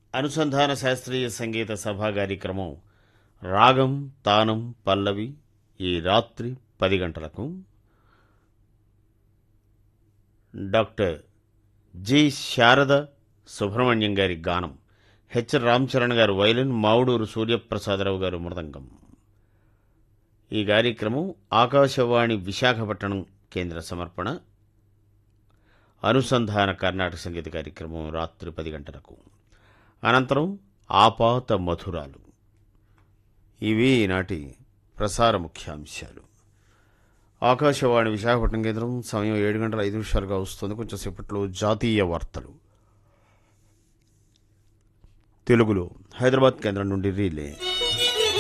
అనుసంధాన శాస్త్రీయ సంగీత సభా కార్యక్రమం రాగం తానం పల్లవి ఈ రాత్రి పది గంటలకు డాక్టర్ జి శారద సుబ్రహ్మణ్యం గారి గానం హెచ్ రామచరణ్ గారు వైలిన్ మావుడూరు సూర్యప్రసాదరావు గారు మృదంగం ఈ కార్యక్రమం ఆకాశవాణి విశాఖపట్నం కేంద్ర సమర్పణ అనుసంధాన కర్ణాటక సంగీత కార్యక్రమం రాత్రి పది గంటలకు అనంతరం ఆపాత మధురాలు ఇవి ఈనాటి ప్రసార ముఖ్యాంశాలు ఆకాశవాణి విశాఖపట్నం కేంద్రం సమయం ఏడు గంటల ఐదు నిమిషాలుగా వస్తుంది కొంచెం సేపట్లో జాతీయ వార్తలు తెలుగులో హైదరాబాద్ కేంద్రం నుండి రీలే